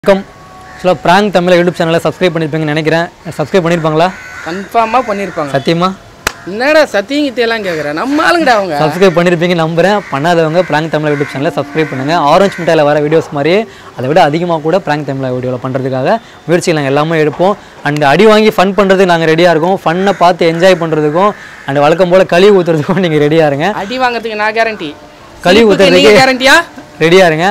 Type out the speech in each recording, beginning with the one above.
வணக்கம் ஆக்சுவலாக prank Tamil YouTube சேனலை சப்ஸ்கிரைப் பண்ணியிருப்பீங்கன்னு நினைக்கிறேன் சப்ஸ்கிரைப் பண்ணியிருப்பாங்களா கன்ஃபார்மாக பண்ணியிருப்பாங்க சத்தியமா என்னடா சத்தியங்கிட்டெல்லாம் கேட்குறேன் நம்ம ஆளுங்கடா அவங்க சப்ஸ்கிரைப் பண்ணியிருப்பீங்க நம்புறேன் பண்ணாதவங்க ப்ராங்க் தமிழ் யூடியூப் சேனலை சப்ஸ்கிரைப் பண்ணுங்கள் ஆரஞ்சு மிட்டாயில் வர வீடியோஸ் மாதிரியே அதை விட அதிகமாக கூட ப்ராங்க் தமிழ் வீடியோவில் பண்ணுறதுக்காக முயற்சிகள் நாங்கள் எல்லாமே எடுப்போம் அண்ட் அடி வாங்கி ஃபன் பண்ணுறதுக்கு நாங்கள் ரெடியாக இருக்கோம் ஃபன்னை பார்த்து என்ஜாய் பண்ணுறதுக்கும் அண்ட் வழக்கம் போல் கழுவி ஊற்றுறதுக்கும் நீங்கள் ரெடியாக இருங்க அடி வாங்குறதுக்கு நான் கேரண்டி கழுவி ஊற்றுறதுக்கு நீங்க கேரண்டியா ரெடியாக இருங்க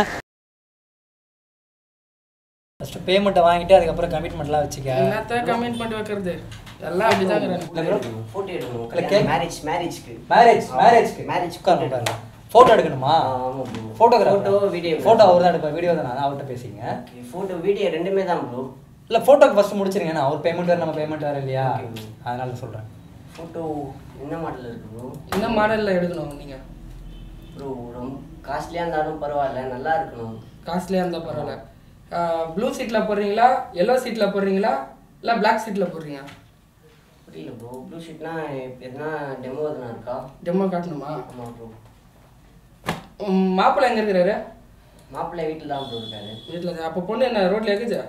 ஃபஸ்ட்டு பேமெண்ட்டை வாங்கிட்டு அதுக்கப்புறம் கமிட்மெண்ட்லாம் வச்சுக்க என்னத்த கமெண்ட் பண்ணி வைக்கிறது எல்லாம் அப்படிதான் போட்டோ எடுக்கணும் இல்ல, கேக். மேரேஜ் மேரேஜ்க்கு மேரேஜ் மேரேஜ்க்கு மேரேஜ் உட்காருங்க உட்காருங்க ஃபோட்டோ எடுக்கணுமா ஆமா bro photographer Photo, video. Photo அவர் தான் எடுப்பார் வீடியோ தான் நான் அவர்கிட்ட பேசிங்க ஃபோட்டோ வீடியோ ரெண்டுமே தான் ப்ரோ இல்லை ஃபோட்டோக்கு ஃபஸ்ட்டு முடிச்சிருங்க நான் அவர் பேமெண்ட் வேறு நம்ம பேமெண்ட் வேறு இல்லையா அதனால சொல்கிறேன் ஃபோட்டோ என்ன மாடல் இருக்கு ப்ரோ என்ன மாடல்ல எடுக்கணும் நீங்க ப்ரோ ரொம்ப காஸ்ட்லியாக இருந்தாலும் பரவாயில்ல நல்லா இருக்கணும் காஸ்ட்லியாக இருந்தால் பரவாயில்ல ப்ளூ சீட்டில் போடுறீங்களா எல்லோ சீட்டில் போடுறீங்களா இல்லை பிளாக் சீட்டில் போடுறீங்க புரியல ப்ரோ ப்ளூ ஷீட்னா எதுனா டெமோ எதுனா இருக்கா டெம்மோ காட்டணுமா ஆமாம் ப்ரோ உம், மாப்பிள்ளை எங்கே இருக்கிறாரு மாப்பிள்ளை வீட்டில் தான் ப்ரோ இருக்காரு வீட்டில் அப்போ பொண்ணு என்ன ரோட்டில் இருக்குதா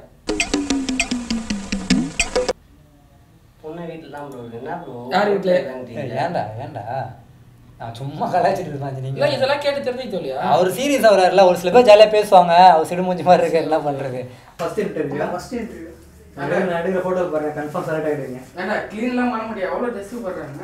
பொண்ணு வீட்டில் தான் ப்ரோ இருக்கு என்ன ப்ரோ யார் வீட்ல? ஏன்டா ஏன்டா நான் சும்மா கலாய்ச்சிட்டு இருந்தேன் இல்லை நீங்கள் இதெல்லாம் கேட்டு தெரிஞ்சுக்க இல்லையா அவர் சீரியஸ் ஆகிறாருல ஒரு சில பேர் ஜாலியாக பேசுவாங்க அவர் சிடுமூஞ்சி மாதிரி இருக்கு என்ன பண்ணுறது ஃபர்ஸ்ட் இன்டர்வியூ ஃபர்ஸ்ட் இன்டர்வியூ நான் எடுக்கிற ஃபோட்டோ பாருங்க கன்ஃபார்ம் செலக்ட் ஆகிடுவீங்க ஏன்டா க்ளீன்லாம் பண்ண முடியாது அவ்வளோ ட்ரெஸ்ஸு போடுறாங்க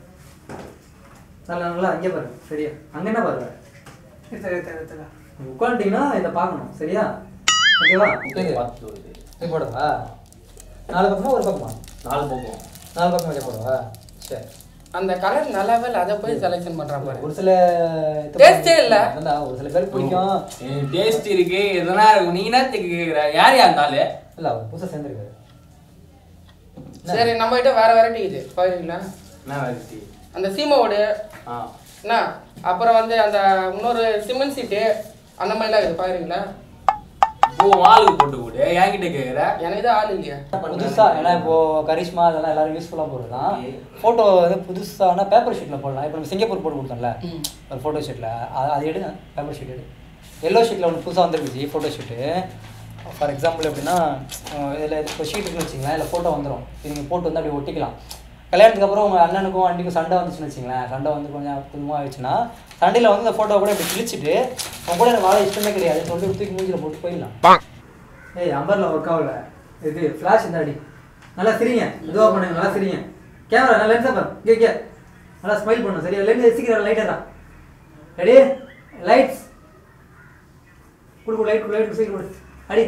நல்லா நல்லா அங்கே பாருங்க சரியா அங்கே என்ன பாருங்க உட்காந்துட்டீங்கன்னா இதை பார்க்கணும் சரியா ஓகேவா இது போடவா நாலு பக்கமா ஒரு பக்கமா நாலு பக்கம் நாலு பக்கம் வச்சு போடவா சரி அந்த கலர் நல்லாவே இல்லை அதை போய் செலெக்ஷன் பண்ணுறான் பாரு ஒரு சில Taste ஏ இல்ல. அதான் ஒரு சில பேருக்கு பிடிக்கும் டேஸ்ட் இருக்கு எதனா இருக்கும் நீ என்னத்துக்கு கேக்குற யார் யா இருந்தாலும் இல்ல அவர் புதுசாக சேர்ந்துருக்காரு சரி நம்ம கிட்ட வேற வெரைட்டி இது பாருங்களா என்ன வெரைட்டி அந்த சீமாவோடு ஆ என்ன அப்புறம் வந்து அந்த இன்னொரு சிமெண்ட் சீட்டு அந்த மாதிரிலாம் இது பாருங்களா ஓ ஆளுக்கு போட்டு கொடு என்கிட்ட கேக்குற எனக்கு தான் ஆள் இல்லையா புதுசா ஏன்னா இப்போ கரிஷ்மா அதெல்லாம் எல்லாரும் யூஸ்ஃபுல்லாக போடுறது தான் Okay. ஃபோட்டோ வந்து புதுசான பேப்பர் ஷீட்டில் போடலாம் இப்போ நம்ம சிங்கப்பூர் போட்டு கொடுத்தோம்ல ம். ஒரு ஃபோட்டோ ஷீட்டில் அது அது எடுங்க பேப்பர் ஷீட் எடு எல்லோ ஷீட்டில் ஒன்று புதுசாக வந்துருக்குச்சு ஃபோட்டோ ஷீட்டு ஃபார் எக்ஸாம்பிள் எப்படின்னா இதில் இப்போ ஷீட் இருக்குன்னு வச்சிங்களேன் இல்லை ஃபோட்டோ வந்துடும் இது நீங்கள் போட்டு வந்து அப்படியே ஒட்டிக்கலாம் கல்யாணத்துக்கு அப்புறம் உங்கள் அண்ணனுக்கும் அண்ணிக்கும் சண்டை வந்துச்சுன்னு வச்சிங்களேன் சண்டை வந்து கொஞ்சம் குதுமாக ஆயிடுச்சுன்னா சண்டையில் வந்து இந்த ஃபோட்டோ கூட இப்படி கிழிச்சிட்டு அவன் கூட எனக்கு வாழ இஷ்டமே கிடையாது சொல்லிட்டு தூக்கி மூஞ்சில் போட்டு போயிடலாம் ஏய் அம்பரில் ஒர்க் ஆகல இது ஃப்ளாஷ் இந்த அடி நல்லா சிரிங்க இதுவாக பண்ணுங்க நல்லா சிரிங்க கேமரா நல்லா லென்ஸாக பாரு இங்கே இங்கே நல்லா ஸ்மைல் பண்ணும் சரியா லென்ஸ் சீக்கிரம் லைட்டாக தான் ரெடி லைட்ஸ் குடு லைட் குடு லைட் சீக்கிரம் குடு அடி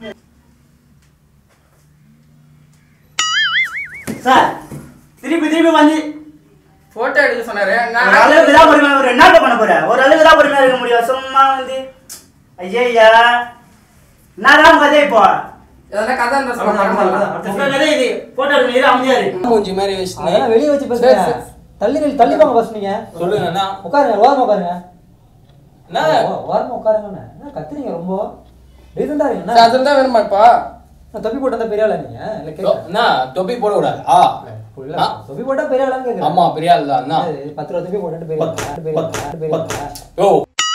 சார் திருப்பி திருப்பி வந்து ஃபோட்டோ எடுக்க சொன்னாரு ஒரு நான் அளவுக்கு தான் பொறுமையா ஒரு என்ன பண்ண போற ஒரு அளவுக்கு தான் பொறுமையா இருக்க முடியும் சும்மா வந்து ஐயா நான் கதை இப்போ இதெல்லாம் கதை இருந்தா அவ்வளவுதான், அவ்வளவுதான், சொல்லுங்க உங்க கதை இது போட்டோ எடுக்க இது அமைதியாரு மூஞ்சி மாதிரி அதெல்லாம் வெளியே வச்சு சரி, பேசுங்க சரி. தள்ளி நில்லு, தள்ளி வாங்க ஃபர்ஸ்ட் நீங்க சொல்லுங்க அண்ணா உட்காருங்க ஓரமா உட்காருங்க என்ன ஓ, ஓரமா உட்காருங்கண்ணே என்ன கத்துறீங்க ரொம்ப டீசெண்டா இருங்க அதில் தான் வேணுமாப்பா நான் தொப்பி போட்டா பெரிய ஆளா நீங்க இல்ல தொ- கேட்க என்ன தொப்பி போட கூடாது ஆ ஆ. தொப்பி போட்டா பெரிய ஆளான்னு கேக்குறேன் ஆமா பெரிய ஆள் தான் அண்ணா ஏய், பத்து ரூபா தொப்பி போட்டுட்டு பெரிய ஆளா? பெரிய ஆளா? பெரிய ஆளா? ஓ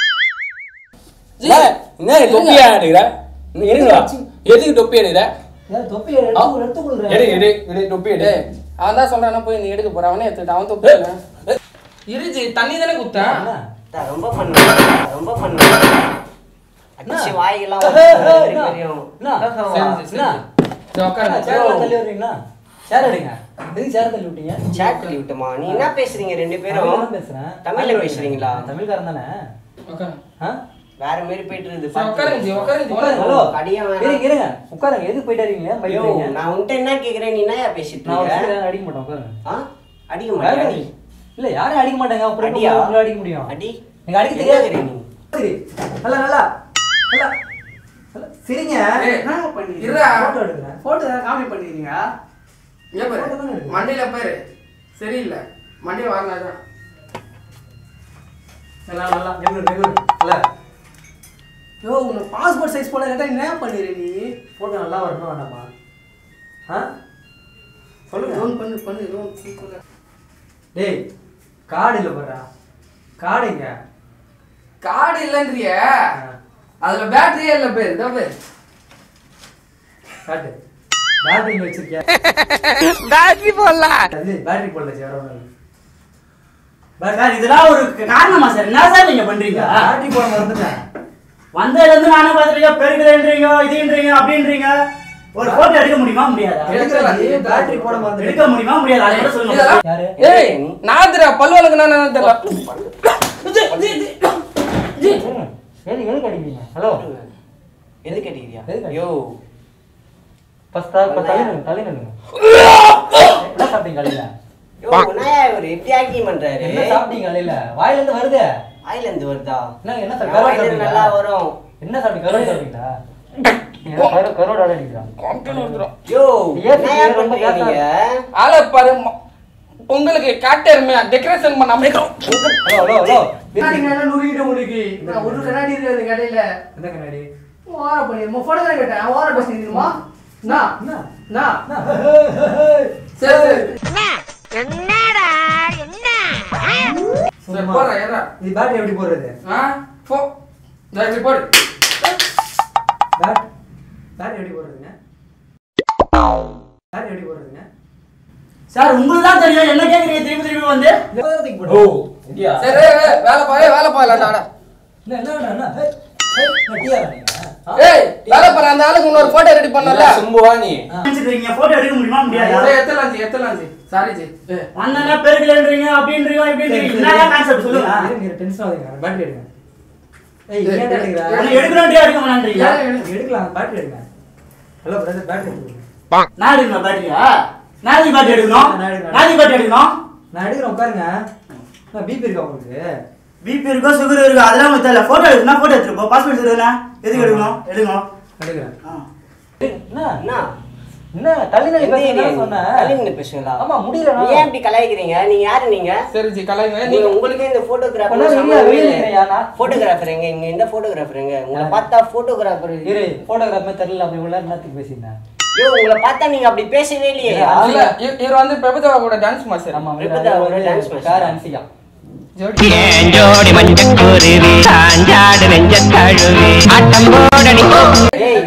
என்ன என்ன தொப்பியா எடுக்கிற இன்னும் இருங்கடா எதுக்கு தொப்பி எடுக்கிற ஏன் தொப்பி எடுத்து ஆ. எடுத்து கொடுக்குறேன். எடு எடு எடு தொப்பி எடு டேய் அவன் தான் சொல்றானா போய் நீ எடுக்க போற அவனே எடுத்துட்டு அவன் தொப்பி இருஜி தண்ணி தானே குத்தான் என்ன? தான் ரொம்ப பண்ணுவேன் ரொம்ப பண்ணுவேன் அடிச்சு வாய்க்கெல்லாம் ஏய், ஏய், தெரியும், என்ன? தெரியும். என்ன? சரி, சரி. என்ன? சரி, உட்காருங்க. என்ன, சேர்ல தள்ளி விடுறீங்களா? சேர் எடுங்க. எதுக்கு சேர் தள்ளி விட்டீங்க? chat பண்ணி விட்டுமா நீ என்ன பேசுறீங்க ரெண்டு தமிழ்ல பேரும் தான் பேசுறேன். தமிழ்ல பேசுறீங்களா? நான் தமிழ்காரன் தானே? உட்காருங்க. ஆ? வேற மாதிரி போயிட்டு இருக்குது சரி, உட்காருங்க ஜி, உட்காருங்க ஜி. உட்காருங்க, ஹலோ. கடியா வேணாம். இருங்க, இருங்க. உட்காருங்க. எதுக்கு போயிட்டே இருக்கீங்க? ஐயோ பயப்படுறீங்க? நான் உன்கிட்ட என்ன கேக்குறேன் நீ என்ன பேசிட்டு நான் ஒரு இருக்க சீக்கிரம் அடிக்க மாட்டேன், உட்காருங்க. ஆ? அடிக்க மாட்டியா அடி இல்ல யாரும் அடிக்க மாட்டாங்க அப்புறம் எப்படி அடியா? உங்களை அடிக்க முடியும் அடி நீங்க அடிக்க என்ன தெரியாது கேக்குற நீ? சரி நல்லா நல்லா நல்லா நல்லா. சிரிங்க ஏய், என்ன பண்ணீங்க? இருடா. போட்டோ எடுக்கிறேன் போட்டோ தான் காமெடி பண்ணிக்கிறீங்க இங்க பாரு. போட்டோ தானே எடுக்கிறேன். மண்டையில பாரு சரியில்லை மண்டையில வாங்கினாதான் நல்லா நல்லா நிமிரு நிமிரு நல்லா யோ உனக்கு பாஸ்போர்ட் சைஸ் போட கேட்டா என்ன பண்ணிரு நீ போட்டோ நல்லா வரணும் வேண்டாமா ஆ சொல்லுங்க லோன் பண்ணு பண்ணு லோன் சூப்பர் டேய் கார்டு இல்லை பாரா கார்டுங்க கார்டு இல்லைன்றிய அதுல பேட்டரியே இல்லை பேர் இதோ பேர் காட்டு பேட்டரி இங்க வச்சிருக்கியா பேட்டரி போடலாம் அது பேட்டரி போடல சார் வேற ஒண்ணும் இல்ல சார் இதெல்லாம் ஒரு காரணமா சார் என்ன சார் நீங்க பண்றீங்க பேட்டரி போட மறந்துட்டேன் வந்ததுல இருந்து நானும் பார்த்துருக்கேன் பெருக்குறேன்றீங்க இதுன்றீங்க அப்படின்றீங்க ஒரு போட்டோ எடுக்க முடியுமா முடியாதா எடுக்கலாம். பேட்டரி போட மறந்துட்டேன் எடுக்க முடியுமா முடியாதா அதை மட்டும் சொல்லுங்க இதெல்லாம் யாரு ஏய் நான் தெரியல பல்லு வழக்கு நான் தெரியல சரி எதுக்கு அடிக்கிறீங்க ஹலோ எது கேட்டீங்க எதுக்கு? யோ ஃபர்ஸ்ட் தலை நின்னு தலை நின்னு என்ன சாப்பிட்டீங்க காலையில யோ உன்னையா இவர் எப்படி ஆக்டிங் பண்றாரு என்ன சாப்பிட்டீங்க காலையில வாயில இருந்து வருது வாயில இருந்து வருதா என்ன என்ன சார் என் கருவாடு வாயில இருந்து சாப்பிட்டீங்களா? நல்லா வரும் என்ன சாப்பிட்டீங்க கருவாடு சாப்பிட்டீங்களா கரு- கருவாடு ஆட அடிக்கிறான் யோ ஏன் என்னையா ரொம்ப பண்றீங்க காசா நீங்க ஆளை பாரு ம- பொங்கலுக்கு காட்டு எருமையா டெக்கரேஷன் பண்ண அமைக்கிறோம் ஹலோ ஹலோ ஹலோ கண்ணாடி நல்லா நுறுக்கிட்டு உங்களுக்கு நான் ஒரு கண்ணாடி இருக்கு அந்த கடையில என்ன கண்ணாடி ஓர பண்ணி போட்டோ தான் கேட்டேன் ஓர பஸ் தெரியுமா நான் என்ன? நான் என்ன? சரி சரி சரி போடுறேன் ஏறா இது பேட்டரி எப்படி போடுறது ஆ போ இந்த இப்படி போடு பேட் பேட்டரி எப்படி போடுறதுங்க பேட்டரி எப்படி போடுறதுங்க சார் உங்களுக்கு தான் தெரியும் என்ன கேக்குறீங்க திருப்பி திருப்பி வந்து எப்போதைக்கு ஓ போடுறது இந்தியா சரி ஏய், ஏய், வேலை பாரு வேலை பாருலாம்டா என்ன என்ன என்ன, என்ன ஏய், ஏய், என்ன டீயா நீங்க ஆ? ஏய் வேலை பாரு அந்த ஆளுக்கு இன்னொரு போட்டோ ரெடி பண்ணல சும்புவா நீ ஆ. நினைச்சிருக்கீங்க போட்டோ எடுக்க முடியுமா முடியாதா ஏய், எத்தலாம் ஜி எத்தலாம் ஜி சாரி ஜி ஏய், அண்ணனா பெருக்கலன்றீங்க அப்படின்றீங்க இப்படின்றீங்க என்ன கான்செப்ட் சொல்லுங்க இருங்க, இருங்க, tension ஆகாதீங்க. பேட்டரி எடுங்க. ஏய், ஏன் எடுக்கிறா? உன்னை எடுக்கணும்ன்றே எடுக்க மாட்டேன்றீங்க எடுக்கலாம் பேட்டரி எடுங்க ஹலோ பிரதர் பேட்டரி எடுங்க நான் எடுக்கணும் பேட்டரியா நாளைக்கு பேட்டரி எடுக்கணும் நான் எடுக்கிறேன். நாளைக்கு பேட்டரி எடுக்கணும் நான் எடுக்கிறேன் உட்காருங்க பிபி இருக்கா உங்களுக்கு பிபி இருக்கோ சுகர் இருக்கோ அதெல்லாம் உங்களுக்கு தெரியல போட்டோ எடுக்கணும் போட்டோ எடுத்துருப்போம் பாஸ்போர்ட் எடுக்கணும் எதுக்கு எடுக்கணும் எடுக்கணும் எடுக்கிறேன் ஆ. என்ன என்ன என்ன தள்ளி நடி எந்த ஏரியா பேசுறேன் சொன்னேன் தள்ளி நின்னு பேசுங்களா ஆமா முடியல நீ ஏன் இப்படி கலாய்க்கிறீங்க நீங்க யாரு நீங்க சரி ஜி கலாய்ங்க நீங்க நீங்க உங்களுக்கே இந்த பண்ணா வெளிய வெளிய நிக்கிறியா நான்? போட்டோகிராஃபர் எங்க இங்க இந்த போட்டோகிராஃபர் எங்க உங்களை பார்த்தா போட்டோகிராஃபர் இரு போட்டோகிராஃபே தெரியல அப்படி உள்ள நேரத்துக்கு பேசியிருந்தேன் ஐயோ உங்களை பார்த்தா நீங்க அப்படி பேசவே இல்லையே இல்ல, இல்ல இவ- இவர் வந்து பிரபுதேவா கூட டான்ஸ் மாஸ்டர் ஆமா விருப்பதா ஒரு dance master. கார் அன்சிகா ஜோடி ஏஞ்சோடி மஞ்சக்குருவி சாஞ்சாடு நெஞ்ச தழுவி ஆட்டம் போடடி ஏய்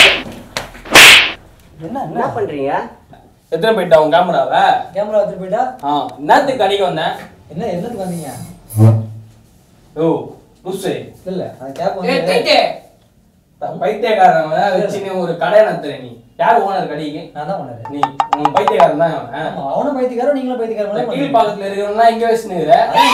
என்ன என்ன என்ன பண்றீங்க எத்தனை போயிட்டா உன் கேமராவை கேமரா எடுத்துட்டு போயிட்டா ஆ என்னத்துக்கு கடைக்கு வந்தேன் என்ன என்னத்துக்கு வந்தீங்க ஓ லூசு இல்ல அது கேப் ஏய் வந்து டைட்டே பைத்தியக்காரன் வச்சுன்னு ஒரு கடை நடத்துறேன் நீ யார் ஓனர் கடைக்கு நான் தான் பண்ணது நீ உன் பைத்தியக்காரன் தான் அவன் ஆமா அவனும் பைத்தியக்காரன் நீங்களும் பைத்தியக்காரன் கீழ் பாக்கத்துல இருக்கிறவனா இங்க வச்சுனுக்குற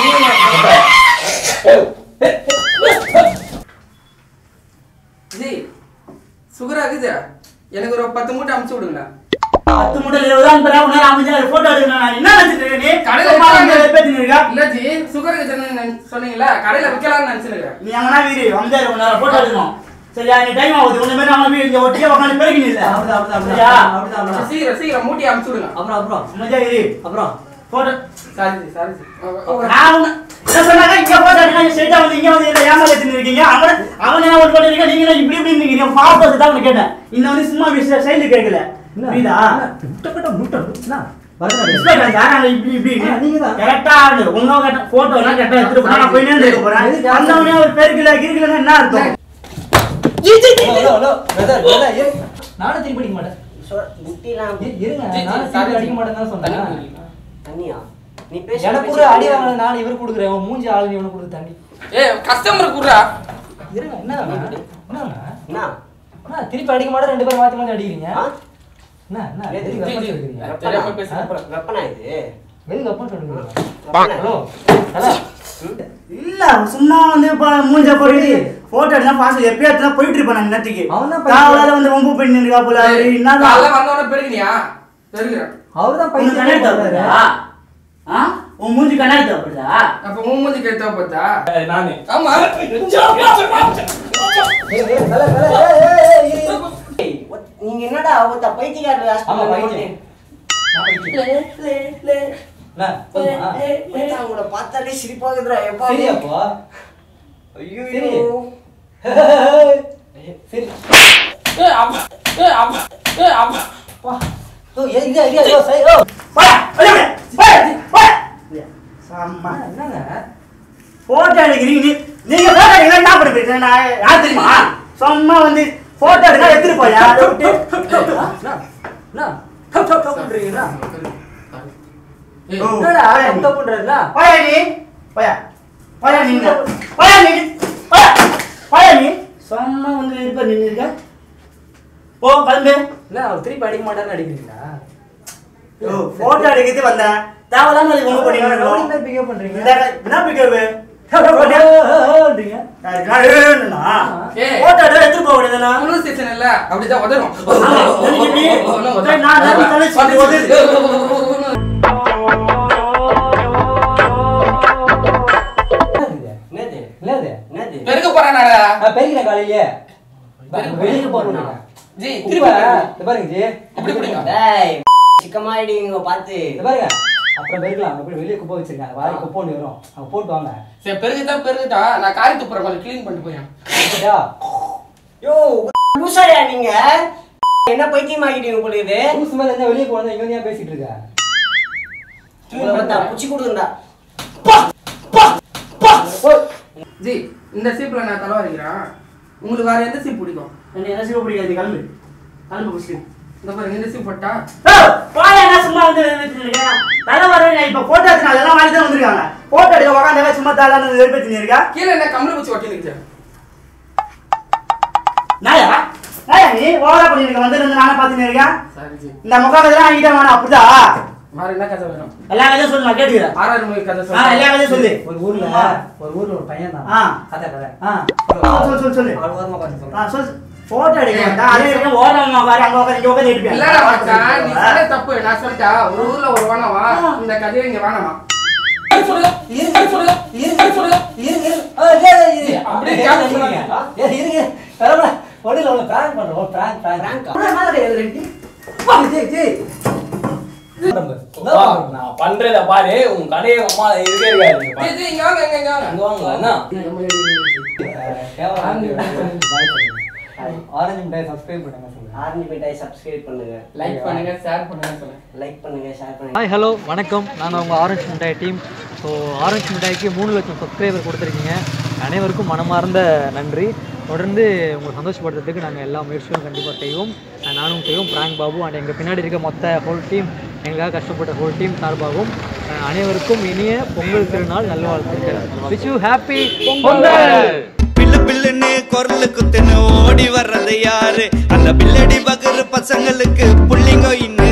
ஜி சுகரா இருக்குது எனக்கு ஒரு பத்து மூட்டை அமுச்சு விடுங்களேன் பத்து மூட்டல் இருபதாம் பேரா உன்னால அமைதியா போட்டோ எடுக்கணும் நான் என்ன நினைச்சிட்டு இருக்க நீ கடையில சும்மா வந்து விக்கலாம். பேசிட்டு இருக்கா இல்ல ஜி சுகர் இருக்குதுன்னு சொன்னீங்களா கடையில விற்கலாம்னு நினைச்சிருக்கேன் நீ அங்கனா வீடு வந்து உன்னால போட்டோ எடுக்கணும் சரியா நீ டைம் ஆகுது உன்ன மாதிரி அவன வீடு இங்க ஒட்டியே உட்காந்து பெருக்கி இல்ல அப்படிதான், அப்படிதான், சரியா அப்படிதான், அப்படிதான். சீக்கிரம் சீக்கிரம் மூட்டி அமுச்சு விடுங்க அப்புறம் அப்புறம் அமைதியா இரு அப்புறம் photo sorry ji sorry ji நான் உன்னை- என்ன சொன்னாங்க இங்க போட்டோ எடுக்கணும் ஸ்ட்ரைட்டா வந்து இங்க வந்து இல்ல ஏமாத்திட்டு இருக்கீங்க அவன அவனே ஒரு போட்டோ எடுக்க நீங்க என்ன இப்படி இப்படி இருக்கீங்க பாஸ்ட் தான் உனக்கு கேட்டேன் இந்த வந்து சும்மா விஷயம் சைடுல கேட்கல என்ன? புரியுதா என்ன? முட்டை கட்ட முட்டை என்ன? பரதநாட்டியம். எக்ஸ்பெக்ட் சார் நாங்க இப்படி இப்படி ஆ, நீங்கதான். கரெக்டா உங்க கரெக்டா போட்டோ எல்லாம் கரெக்டா எடுத்துட்டு போனா நான் போய் நேர்ந்து போறேன் எதுக்கு? வந்தவனே ஒரு பெருக்கல கிறுக்கலன்னா என்ன அர்த்தம் ஹலோ, ஹலோ, brother, brother, இரு. நானும் திருப்பி அடிக்க மாட்டேன் சொ- புத்திலாம் இரு- இருங்க ஜி, ஜி, நானும் sorry, திருப்பி ஜி. அடிக்க மாட்டேன்னு தான் சொன்னேன் தண்ணியா நீ பேச எனக்கு கூட அடி வாங்கின நான் இவர் கொடுக்குறேன் உன் மூஞ்சி ஆளு இவனுக்கு கொடுத்து தண்ணி ஏய் கஸ்டமர் குடுறா இருங்க என்ன என்ன என்ன அண்ணா, திருப்பி அடிக்க மாட்டேன் ரெண்டு பேரும் மாத்தி மாத்தி அடிக்கிறீங்க ஆ? என்ன என்ன ஜி, எதுக்கு ஜி, வெப்பன் ஜி. சொல்றீங்க தெரியாம பேசுறேன். வெப்பனா? வெப்பனா இது எதுக்கு வெப்பன் சொல்றீங்க வெப்பனா? ஹலோ ஹலோ இல்ல சும்மா வந்து இப்ப மூஞ்ச போட்டு போட்டோ எடுத்தா பாஸ் எப்பயா எடுத்தா போயிட்டு இருப்பேன் நான் நேத்துக்கு அவன் தான் பைத்தியம். காவலால வந்து ரொம்ப பண்ணி இருக்கா போல காலைல என்னதான் வந்தவன பெருகினியா பெருகிறேன் அவர் தான் உனக்கு கண்ணாடி தேவைப்படுதா ஆ உன் மூஞ்சி கண்ணாடி தேவைப்படுதா அப்ப உன் மூஞ்சி கேட்டா பார்த்தா ஏய், நானு ஆமா ஏய், ஒத்- நீங்க என்னடா ஒருத்த பைத்தியக்காரர் ஆமா, ஹாஸ்பிட்டல் பைத்தியம். நான் பைத்தியம். என்ன, போதுமா? மச்சான், உங்களை பார்த்தாலே சிரிப்பாகுதுடா எப்பா சரி அப்போ ஐயோ சரி. சரி ஏய் அப்பா ஏய் அப்பா ஏய் அப்பா வா ஓ ஏ இது இது ஐயோ சரி ஓ போடா வெளிய போடா போடா போடா சாம்மா என்னங்க போட்டோ எடுக்கிறீங்க நீ நீங்க போட்டோ எடுக்கலாம் என்ன பண்ணுவீங்க நான் யார் தெரியுமா சும்மா வந்து போட்டோ எடுக்க எடுத்துட்டு போயா அதை விட்டு ஏய், ஓ, என்னடா போயா நீ. தப்புன்றா போயா நீ போயா போயா நீ போயா நீ போயா போயா நீ சும்மா வந்து இருப்ப நின்று இருக்க போ கிளம்பு என்ன அவர் திருப்பி அடிக்க மாட்டாருன்னு அடிக்கிறீங்களா ஓ போட்டோ எடுக்கிறது வந்தேன் தேவையில்லாம அதுக்கு ஒண்ணு ரவுடி பண்ணிட்டு மாதிரி பிகேவ் பண்றீங்க இந்த என்ன பிக்கவு பண்றீங்க ஏய். போட்டோ எடுத்து போக வேண்டியதுனா குளிர் சீசன் இல்ல அப்படிதான் உதறும் எனக்கு இப்படி, சரி, நான் நான் தலை சுத்தி உதறுது. என்னது என்னது என்னது பெருக்க போறானாடா நான் பெருக்கிறேன் காலையிலேயே பெருக்க வெளியே போறேன் ஜி இப்ப திருப்பி பெருக்கு. இது பாருங்க ஜி இப்படி பிடிங்க டேய் சிக்கமாயிடுங்க பார்த்து இது பாருங்க அப்புறம் பெருக்கலாம் அங்க போய் வெளியே குப்பை வச்சிருக்காங்க வாரி குப்பை ஒன்று வரும் அங்க போட்டு வாங்க சரி பெருகுதா பெருகுதா நான் காரி துப்புறேன் கொஞ்சம் க்ளீன் பண்ணிட்டு போயேன் சரியா? யோ லூசாயா நீங்க என்ன பைத்தியம் ஆகிட்டீங்க போல இது லூசு மாதிரி இருந்தா வெளியே போனா இங்க வந்து ஏன் பேசிட்டு இருக்க உங்களை பார்த்தா புச்சி கொடுங்கடா ஜி இந்த சீப்ல நான் தலை வரைக்கிறேன் உங்களுக்கு வேற எந்த சீப் பிடிக்கும் எனக்கு என்ன செய்ய பிடிக்காது கிளம்பு கிளம்பு முஸ்லீம் இந்த பாருங்க இந்த சீப் போட்டா போயா என்ன சும்மா வந்து வச்சுருக்கேன் தலை வர நான் இப்ப போட்டோ எடுத்து அதெல்லாம் வாங்கி தான் வந்திருக்காங்க போட்டோ எடுக்க உட்காந்து சும்மா தலை வெறுப்பேத்தி இருக்கா கீழே என்ன கம்பளி பூச்சி ஒட்டி நிக்குது நாயா நாயா நீ ஓவரா பண்ணிருக்க வந்து நானே பார்த்துன்னு இருக்கேன் சரி ஜி இந்த முக்காக்கதெல்லாம் வாங்கிட்டே வேணாம் அப்படிதான் வேற என்ன கதை வேணும் எல்லா கதையும் சொல்லு நான் கேட்டுக்கிறேன் ஆறாறு மொழி கதை ஆ எல்லா கதையும் சொல்லு ஒரு ஊர்ல ஒரு ஊர்ல ஒரு பையன் தான் ஆ. கதை கதை ஆ சொல்லு சொல்லு சொல்லு அவன் ஓரமா உட்கார்ந்து சொல்றான். ஆ சொல்லு போட்டோ எடுக்க வேண்டாம் அதே இடத்துல ஓரமா உட்காரு அங்க உட்காரு இங்க உட்காந்து எடுப்பேன் இல்லடா மச்சான் நீ சொன்ன தப்பு நான் சொல்லிட்டா ஒரு ஊர்ல ஒரு வானவா இந்த கதையை இங்க வேணாமா சொல்லுங்க இருங்க, சொல்லுங்க, இருங்க, சொல்லுங்க, இருங்க, இருங்க. ஆ, இல்ல, இல்ல, இருங்க. அப்படியே இருங்க, கேமரா இருங்க. ஏ, இருங்க. பரவாயில்ல. ஒண்ணும் இல்ல, உங்களை prank பண்றோம். ஒரு prank, prank. Prank ஆ? உள்ள மேல கிடையாது, ரெண்டு. வா, ஜெய், ஜெய். உடம்பு. வா, நான் பண்றத பாரு உன் கடையை அம்மா இருக்கே இருக்காது ஜி, ஜி, இங்க வாங்க இங்க இங்க வாங்க அங்க வாங்க என்ன அஹ், கேவலம் ஆரஞ்சு பாய் சொல்லுங்க. ஆரஞ்சு மிட்டாய் சப்ஸ்கிரைப் பண்ணுங்க சொல்லுங்க ஆரஞ்சு மிட்டாய் சப்ஸ்கிரைப் பண்ணுங்க லைக் பண்ணுங்க ஷேர் பண்ணுங்க சொல்லுங்க லைக் பண்ணுங்க ஷேர் பண்ணுங்க ஹாய் ஹலோ வணக்கம் நாங்கள் உங்கள் ஆரஞ்சு மிட்டாய் டீம் ஸோ ஆரஞ்சு மிட்டாய்க்கு மூணு லட்சம் சப்ஸ்கிரைபர் கொடுத்துருக்கீங்க அனைவருக்கும் மனமார்ந்த நன்றி தொடர்ந்து உங்களை சந்தோஷப்படுத்துறதுக்கு நாங்கள் எல்லா முயற்சியும் கண்டிப்பாக செய்வோம் அஹ் நானும் செய்வோம் பிராங்க் பாபு அண்ட் எங்கள் பின்னாடி இருக்க மொத்த ஹோல் டீம் எங்களுக்காக கஷ்டப்பட்ட ஹோல் டீம் சார்பாகவும் அஹ் அனைவருக்கும் இனிய பொங்கல் திருநாள் நல்வாழ்த்துக்கள் விஷ் யூ ஹாப்பி பொங்கல் பில்லு பில்லுன்னு குரலு குத்துன்னு ஓடி வர்றது யாரு அந்த பில்லடி பகரு பசங்களுக்கு புள்ளிங்க இன்னும்